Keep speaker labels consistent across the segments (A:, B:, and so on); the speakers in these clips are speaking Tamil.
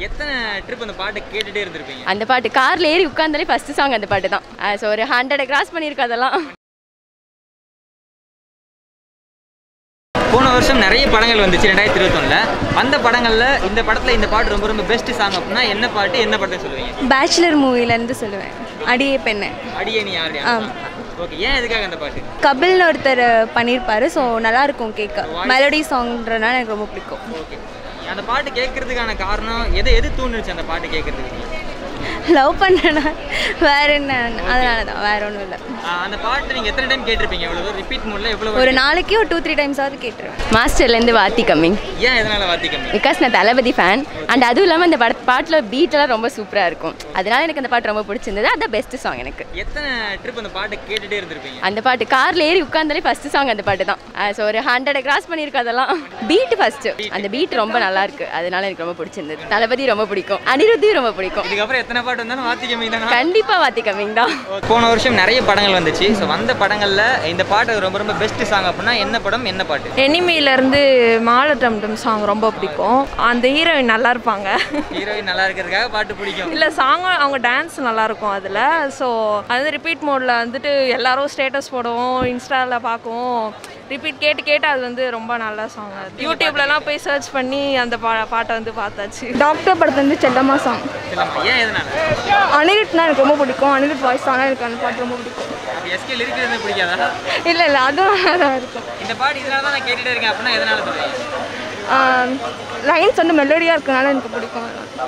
A: எத்தனை ட்ரிப் அந்த பாட்டை கேட்டுட்டே இருந்திருப்பீங்க
B: அந்த பாட்டு கார்ல ஏறி உட்காந்தாலே ஃபர்ஸ்ட் சாங் அந்த பாட்டு தான் ஸோ ஒரு ஹண்ட்ரட் கிராஸ் பண்ணியிருக்கோம் அதெல்லாம்
A: போன வருஷம் நிறைய படங்கள் வந்துச்சு ரெண்டாயிரத்தி இருபத்தொன்னில் அந்த படங்களில் இந்த படத்தில் இந்த பாட்டு ரொம்ப ரொம்ப பெஸ்ட் சாங் அப்படின்னா என்ன பாட்டு என்ன பாட்டு சொல்லுவீங்க
C: பேச்சுலர் மூவிலேருந்து சொல்லுவேன் அடியே பெண்ணு
A: அடியே நீ யாருடைய ஓகே ஏன் எதுக்காக அந்த பாட்டு
C: கபில்னு ஒருத்தர் பண்ணியிருப்பாரு ஸோ நல்லா இருக்கும் கேட்க மெலடி சாங்ன்றனால எனக்கு ரொம்ப பிடிக்கும்
A: ஓகே அந்த பாட்டு கேட்கறதுக்கான காரணம் எது எது தூண்டுச்சு அந்த பாட்டு கேட்கறதுக்கு
C: லவ் பண்ணனா வேற என்ன அதனால தான் வேற ஒன்றும் இல்லை
A: ஆஹ் அந்த பாட்டு நீங்கள் எத்தனை டைம் கேட்டிருப்பீங்க எவ்வளோ ரிப்பீட் மூடில் எவ்வளோ
C: ஒரு நாளைக்கு ஒரு டூ த்ரீ டைம்ஸாவது கேட்டுருவேன்
B: மாஸ்டர்லேருந்து வாத்தி கம்மிங்
A: ஏன் எதனால் வாத்தி கம்மி
B: பிகாஸ் நான் தளபதி ஃபேன் அண்ட் அதுவும் இல்லாமல் இந்த பட பாட்டில் பீட்டெல்லாம் ரொம்ப சூப்பராக இருக்கும் அதனால எனக்கு அந்த பாட்டு ரொம்ப பிடிச்சிருந்தது அதான் பெஸ்ட் சாங் எனக்கு
A: எத்தனை ட்ரிப் அந்த பாட்டை கேட்டுட்டே இருந்திருப்பீங்க
B: அந்த பாட்டு கார்ல ஏறி உட்காந்தாலே ஃபர்ஸ்ட் சாங் அந்த பாட்டு தான் ஸோ ஒரு ஹண்ட்ரட் கிராஸ் பண்ணியிருக்கோம் அதெல்லாம் பீட் ஃபர்ஸ்ட் அந்த பீட் ரொம்ப நல்லா இருக்கு அதனால எனக்கு ரொம்ப பிடிச்சிருந்தது தளபதி ரொம்ப பிடிக்கும் அனிருத்தியும் ரொம்ப பிடிக்கும்
A: இதுக்கப்புறம் எத்தனை பாட்டு வந்தாலும் வாத்தி கம்மி தானே
B: கண்டிப்பா வாத்தி கம்மிங் தான்
A: போன வருஷம் நிறைய படங்கள் வந்துச்சு ஸோ வந்த படங்களில் இந்த பாட்டு ரொம்ப ரொம்ப பெஸ்ட் சாங் அப்படின்னா என்ன படம் என்ன பாட்டு
D: எனிமியிலேருந்து மாலை டம் டம் சாங் ரொம்ப பிடிக்கும் அந்த ஹீரோயின் நல்லா இருப்பாங்க
A: ஹீரோயின் நல்லா இருக்கிறதுக்காக பாட்டு பிடிக்கும்
D: இல்லை சாங் அவங்க டான்ஸ் நல்லா இருக்கும் அதில் ஸோ அது ரிப்பீட் மோடில் வந்துட்டு எல்லாரும் ஸ்டேட்டஸ் போடுவோம் இன்ஸ்டாவில் பார்க்கவும் ரிப்பீட் கேட்டு கேட்டு அது வந்து ரொம்ப நல்ல சாங் யூடியூப்லலாம் போய் சர்ச் பண்ணி அந்த பா பாட்டை வந்து பார்த்தாச்சு
C: டாக்டர் படத்துலேருந்து செல்லம்மா சாங்
A: சொல்லுங்க ஏன் எதனால
C: அனிருத்னா எனக்கு ரொம்ப பிடிக்கும் அனிருத் வாய்ஸ் ஆனால் எனக்கு அந்த பாட்டு ரொம்ப பிடிக்கும்
A: எஸ்கே இருக்கிறது பிடிக்காதா
C: இல்லை இல்லை அதுவும் நல்லா தான் இருக்கும்
A: இந்த பாட்டு இதனால தான் நான் கேட்டுட்டே இருக்கேன் அப்படின்னா எதனால சொல்றீங்க
C: லைன்ஸ் வந்து மெலோடியாக இருக்கனால எனக்கு பிடிக்கும்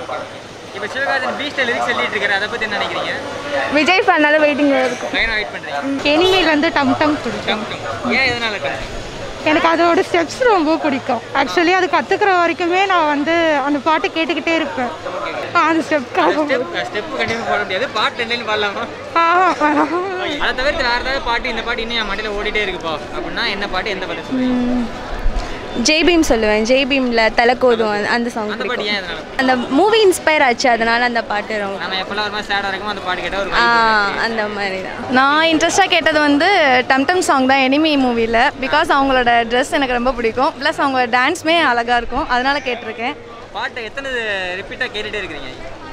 A: இப்போ சிவகார்த்தின் பீஸ்ட லிரிக்ஸ் எழுதிட்டு இருக்காரு அதை பற்றி என்ன நினைக்கிறீங்க
C: விஜய் ஃபேனால வெயிட்டிங் இருக்கும்
A: லைனாக வெயிட் பண்ணுறீங்க
E: எனிமேலேருந்து டம் டம் பிடிக்கும்
A: டம் டம் ஏன் எதனால டம்
E: எனக்கு அதோட ஸ்டெப்ஸ் ரொம்ப பிடிக்கும் ஆக்சுவலி அது கற்றுக்கிற வரைக்குமே நான் வந்து அந்த பாட்டு கேட்டுக்கிட்டே இருப்பேன் அந்த ஸ்டெப்க்காக
A: ஸ்டெப் ஸ்டெப் கண்டிப்பாக போட முடியாது பாட்டு ரெண்டு பாடலாமா
E: ஆஹா
A: அதை தவிர்த்து வேறு ஏதாவது பாட்டு இந்த பாட்டு இன்னும் என் மண்டையில் ஓடிட்டே இருக்குப்பா அப்படின்னா என்ன பாட்டு எந்த பாட்டு சொல்லுவீங்க
C: ஜெய்பீம் சொல்லுவேன் ஜெய்பீமில் தலைக்கோதும் அந்த- அந்த சாங்
A: அந்த பாட்டு ஏன் எதனால
C: அந்த மூவி இன்ஸ்பயர் ஆச்சு அதனால அந்த பாட்டு ரொம்ப
A: நம்ம எப்பெல்லாம் ஒரு மாதிரி சேடாக இருக்கும் அந்த பாட்டு கேட்டால் ஒரு
C: ஆ
A: vibe.
C: அந்த மாதிரி தான்
F: நான் இன்ட்ரெஸ்டாக கேட்டது வந்து டம்டம் சாங் தான் எனிமி மூவியில் பிகாஸ் அவங்களோட ட்ரெஸ் எனக்கு ரொம்ப பிடிக்கும் ப்ளஸ் அவங்க டான்ஸுமே அழகாக இருக்கும் அதனால கேட்டிருக்கேன்
A: பாட்டை எத்தனை ரிப்பீட்டாக கேட்டுட்டே இருக்கிறீங்க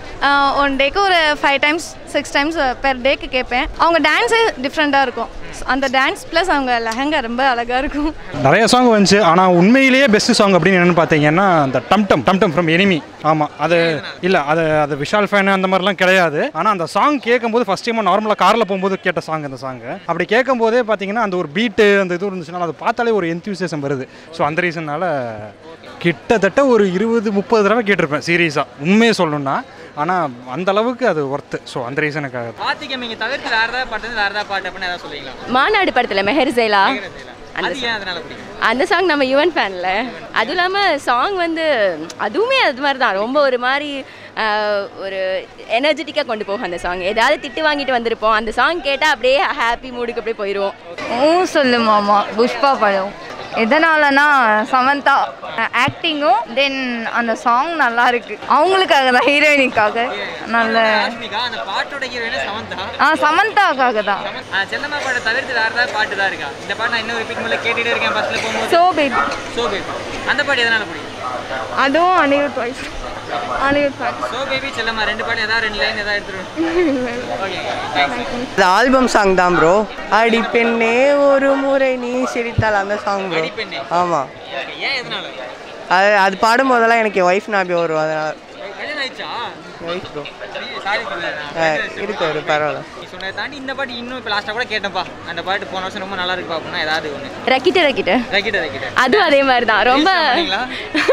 F: ஒன் டேக்கு ஒரு five times six times per டேக்கு கேட்பேன் அவங்க டான்ஸே டிஃப்ரெண்ட்டாக இருக்கும் அந்த டான்ஸ் ப்ளஸ் அவங்க லெஹங்கா ரொம்ப அழகாக இருக்கும்
G: நிறைய சாங் வந்துச்சு ஆனால் உண்மையிலேயே பெஸ்ட் சாங் அப்படின்னு என்னென்னு பார்த்தீங்கன்னா அந்த டம் டம் டம் டம் ஃப்ரம் எனிமி ஆமாம் அது இல்லை அது அது விஷால் ஃபேன் அந்த மாதிரிலாம் கிடையாது ஆனால் அந்த சாங் கேட்கும்போது ஃபஸ்ட் டைம் நார்மலாக காரில் போகும்போது கேட்ட சாங் அந்த சாங் அப்படி கேட்கும்போதே பார்த்தீங்கன்னா அந்த ஒரு பீட்டு அந்த இது இருந்துச்சுன்னா அதை பார்த்தாலே ஒரு எந்தூசியசம் வருது ஸோ அந்த ரீசன்னால கிட்டத்தட்ட ஒரு இருபது முப்பது தடவை கேட்டிருப்பேன் சீரியஸாக உண்மையை சொல்லணும்னா ஆனால் அந்த அளவுக்கு அது ஒர்த்து ஸோ அந்த ரீசனுக்காக
A: பாத்திக்க நீங்க தவிர்த்து வேற ஏதாவது பாட்டு வந்து வேற ஏதாவது பாட்டு அப்படின்னு ஏதாவது சொல்லுவீங்களா
B: மாநாடு படத்துல மெஹர் ஜெயிலா
A: அது ஏன் அதனால பிடிக்கும்
B: அந்த சாங் நம்ம யுவன் ஃபேன்ல அதுவும் இல்லாமல் சாங் வந்து அதுவுமே அது மாதிரி தான் ரொம்ப ஒரு மாதிரி ஆஹ், ஒரு எனர்ஜெட்டிக்காக கொண்டு போகும் அந்த சாங் ஏதாவது திட்டு வாங்கிட்டு வந்திருப்போம் அந்த சாங் கேட்டால் அப்படியே ஹாப்பி மூடுக்கு அப்படியே போயிடுவோம்
F: ஊ சொல்லு மாமா புஷ்பா படம் எதனாலனா சமந்தா ஆக்டிங்கும் தென் அந்த சாங் நல்லா இருக்கு அவங்களுக்காக தான் ஹீரோயினிக்காக நல்ல
A: ராஷ்மிகா அந்த பாட்டோட ஹீரோயின சமந்தா
F: ஆ சமந்தாக்காக தான்
A: ஆ, செல்லம்மா பாட்டை தவிர்த்து வேற ஏதாவது பாட்டு தான் இருக்கா இந்த பாட்டு நான் இன்னும் ரிப்பீட் மேலே கேட்டுட்டே இருக்கேன் பஸ்ல போகும்போது
C: சோ பேபி
A: சோ பேபி அந்த பாட்டு எதனால பிடிக்கும்
C: அதுவும் Anirudh voice Anirudh voice
A: so baby செல்லம்மா ரெண்டு பாட்டு ஏதாவது ரெண்டு லைன் ஏதாவது எடுத்துருவோம் ஓகே தேங்க்ஸ்
H: இது ஆல்பம் சாங் தான் ப்ரோ அடி பெண்ணே ஒரு முறை நீ சிரித்தால் அந்த சாங் ப்ரோ
A: அடிப்பெண்ணே.
H: ஆமாம்
A: Okay, ஏன் எதனால
H: அது அது பாடும்போதெல்லாம் எனக்கு என் ஒய்ஃப் ஞாபகம் வரும் அதனால்
A: கல்யாணம் ஆயிடுச்சா
H: ஒய்ஃப் ப்ரோ
A: சாரி
H: இருக்கு ஒரு பரவாயில்ல
A: நீ சொன்னதை தாண்டி இந்த பாட்டு இன்னும் இப்போ லாஸ்ட்டாக கூட கேட்டேன்ப்பா அந்த பாட்டு போன வருஷம் ரொம்ப நல்லா இருக்குப்பா அப்படின்னா ஏதாவது ஒன்று
B: ரக்கிட்ட ரக்கிட்ட
A: ரக்கிட்ட ரக்கிட்ட
B: அதுவும் அதே மாதிரி தான் ரொம்ப
A: Reels பண்ணீங்களா?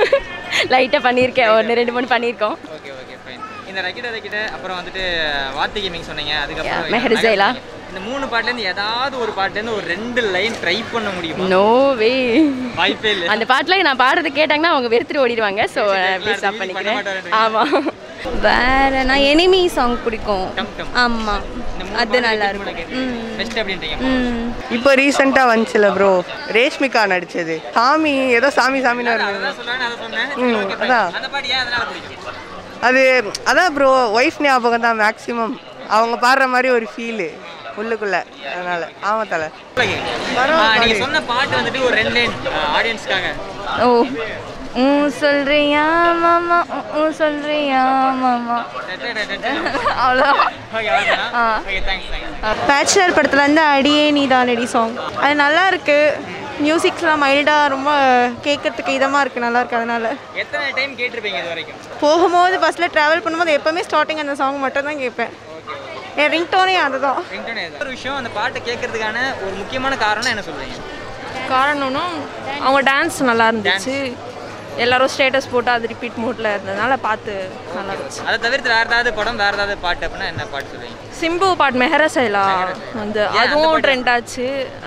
B: லைட்டாக பண்ணியிருக்கேன் ஒன்று ரெண்டு மூணு பண்ணியிருக்கோம்
A: ஓகே ஓகே ஃபைன் இந்த ரக்கிட்ட ரக்கிட்ட அப்புறம் வந்துட்டு வார்த்தை கேமிங் சொன்னீங்க அதுக்கப்புறம்
B: Yeah, மெஹர் ஜெயிலா.
A: இந்த மூணு பாட்டுலேருந்து ஏதாவது ஒரு பாட்டுலேருந்து ஒரு ரெண்டு லைன் ட்ரை பண்ண முடியுமா
B: நோ வே
A: வாய்ப்பே இல்லை
B: அந்த பாட்டில் நான் பாடுறது கேட்டாங்கன்னா அவங்க வெறுத்துட்டு ஓடிடுவாங்க ஸோ அப்படியே
A: அடுத்த
B: ஸ்டாப்
A: music பண்ண
B: பண்ணிக்கிறேன்
A: மாட்டாருன்றீங்க.
B: ஆமாம்
C: வேற நான் எனிமி சாங் பிடிக்கும்
A: டம் டம்
C: ஆமாம்
A: இந்த மூணு
C: அது
A: பாட்டு
C: நல்லா
A: repeat பண்ண
C: இருக்கும்
A: கேட்டீங்க. Best அப்படின்றீங்க
C: ம்
H: இப்போ ரீசெண்டாக வந்துச்சுல ப்ரோ ரேஷ்மிகா நடிச்சது சாமி ஏதோ சாமி சாமின்னு வருது
A: அதான் சொன்னாங்க அதை சொன்னேன்
H: ம்,
A: Okay, fine.
H: அதான்.
A: அந்த பாட்டு ஏன் அதனால பிடிக்கும்
H: அது அதான் ப்ரோ ஒய்ஃப் ஞாபகம் தான் மேக்ஸிமம் அவங்க பாடுற மாதிரி ஒரு ஃபீலு உள்ளுக்குள்ள அதனால ஆமாம் தலை
A: ஆ, நீங்க சொன்ன பாட்டு வந்துட்டு ஒரு ரெண்டு லைன் ஆடியன்ஸ்க்காக
C: ஓ
F: ம் சொல்றியா மாமா ம், ம் சொல்றியா மாமா அவ்வளோ
A: ஓகே அவ்வளோதானா
F: ஆ.
A: ஓகே தேங்க்ஸ் தேங்க்ஸ்
C: பேச்சுலர் படத்தில் வந்து அடியே நீ தானடி சாங் அது நல்லா இருக்கு மியூசிக்ஸ்லாம் மைல்டாக ரொம்ப கேட்கறதுக்கு இதமாக இருக்குது நல்லா இருக்கு அதனால
A: எத்தனை டைம் கேட்டிருப்பீங்க இது வரைக்கும்
C: போகும்போது பஸ்ஸில் ட்ராவல் பண்ணும்போது எப்போவுமே ஸ்டார்டிங் அந்த சாங் மட்டும் தான் கேட்பேன் என் ரிங்டோனே அதுதான்
A: ரிங்டோன் இது ஒரு விஷயம் அந்த பாட்டை கேட்கறதுக்கான ஒரு முக்கியமான காரணம் என்ன சொல்றீங்க
D: காரணம்னா அவங்க டான்ஸ் நல்லா இருந்துச்சு எல்லாரும் ஸ்டேட்டஸ் போட்டு அது ரிப்பீட் மோட்ல இருந்ததுனால பார்த்து நல்லா இருந்துச்சு
A: அதை தவிர்த்து வேற ஏதாவது படம் வேற ஏதாவது பாட்டு அப்படின்னா என்ன பாட்டு சொல்றீங்க
D: சிம்பு பாட் மெஹர சைலா வந்து
A: ஏன் அந்த
D: அதுவும்
A: பாட்டு?
D: ட்ரெண்ட் ஆச்சு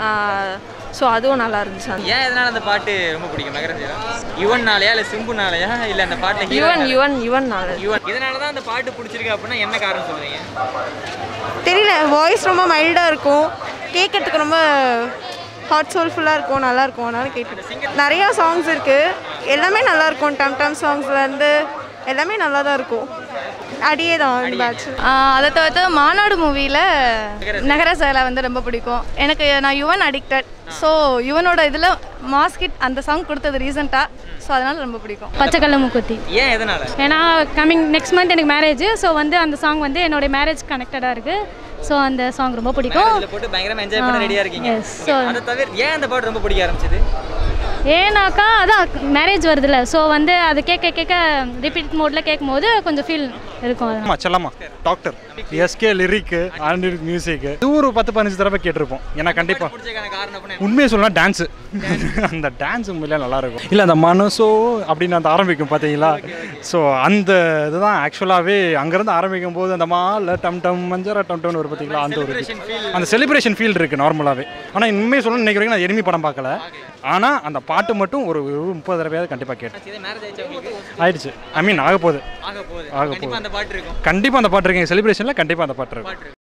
D: ஸோ அதுவும் நல்லா இருந்துச்சு அந்த
A: ஏன் எதனால அந்த பாட்டு ரொம்ப பிடிக்கும் மகரஜியா யுவன்னாலயா இல்ல சிம்புனாலயா இல்ல அந்த பாட்டுல hero
D: யுவன்
A: னாலயா?
D: யுவன் யுவன் நல்லா
A: யுவன் இதனால தான் அந்த பாட்டு பிடிச்சிருக்கு அப்படின்னா என்ன காரணம் சொல்றீங்க
C: தெரியல வாய்ஸ் ரொம்ப மைல்டாக இருக்கும் கேட்கறதுக்கு ரொம்ப ஹாட் சோல்ஃபுல்லாக இருக்கும் நல்லா இருக்கும் அதனால கேட்டு நிறையா சாங்ஸ் இருக்குது எல்லாமே நல்லா இருக்கும் டம் டம் சாங்ஸ்லேருந்து எல்லாமே நல்லா தான் இருக்கும் அடியே தான் பேட்ச்
I: அதை தவிர்த்து மாநாடு மூவியில் நகர செயலா வந்து ரொம்ப பிடிக்கும் எனக்கு நான் யுவன் அடிக்டட் ஸோ யுவனோட இதில் மாஸ்கிட் அந்த சாங் கொடுத்தது ரீசெண்டாக ஸோ அதனால் ரொம்ப பிடிக்கும்
J: பச்சைக்கல்ல மூக்குத்தி
A: ஏன் எதனால
J: ஏன்னா கம்மிங் நெக்ஸ்ட் மந்த் எனக்கு மேரேஜ் ஸோ வந்து அந்த சாங் வந்து என்னோட மேரேஜ் கனெக்டடாக இருக்குது ஸோ அந்த சாங் ரொம்ப பிடிக்கும்
A: இதுல போட்டு பயங்கரமா என்ஜாய் பண்ண
J: ஆ,
A: ரெடியா இருக்கீங்க
J: yes.
A: Okay.
J: So-
A: அதை தவிர ஏன் அந்த பாட்டு ரொம்ப பிடிக்க ஆரம்பிச்சது
J: ஏன்னாக்கா அதான் மேரேஜ் வருதுல்ல ஸோ வந்து அது கேட்க கேட்க ரிப்பீட் மோடில் கேட்கும் போது கொஞ்சம் ஃபீல் இருக்கும் அது
G: ஆமா செல்லம்மா டாக்டர் எஸ்கே லிரிக்கு ஆண்டிக் மியூசிக் இது ஒரு பத்து பதினஞ்சு தடவை கேட்டிருப்போம் ஏன்னா கண்டிப்பா
A: பிடிச்சதுக்கான காரணம் அப்படின்னா
G: உண்மையை சொல்லலாம் டான்ஸு அந்த டான்ஸ் உண்மையிலே நல்லா இருக்கும் இல்லை அந்த மனசோ அப்படின்னு அந்த ஆரம்பிக்கும் பார்த்தீங்களா ஸோ அந்த இதுதான் ஆக்சுவலாகவே அங்கேருந்து ஆரம்பிக்கும் போது அந்த மால டம் டம் மஞ்சரா டம் டம்னு ஒரு பார்த்தீங்களா அந்த ஒரு இது. அந்த செலிப்ரேஷன் ஃபீல் இருக்குது நார்மலாகவே ஆனால் உண்மையை சொல்லணும் இன்னைக்கு வரைக்கும் நான் எனிமி படம் பார்க்கல ஆனால் அந்த பாட்டு மட்டும் ஒரு ஒரு முப்பது தடவையாவது கண்டிப்பாக கேட்டேன்
A: இது மேரேஜ் ஆயிடுச்சு உங்களுக்கு
G: ஆயிடுச்சு ஐ மீன் ஆக போகுது
A: ஆக போகுது
G: ஆக
A: கண்டிப்பா
G: போகுது
A: அந்த பாட்டு இருக்கும்
G: கண்டிப்பாக அந்த பாட்டு இருக்குங்க செலிப்ரேஷனில் கண்டிப்பாக அந்த பாட்டு இருக்கும்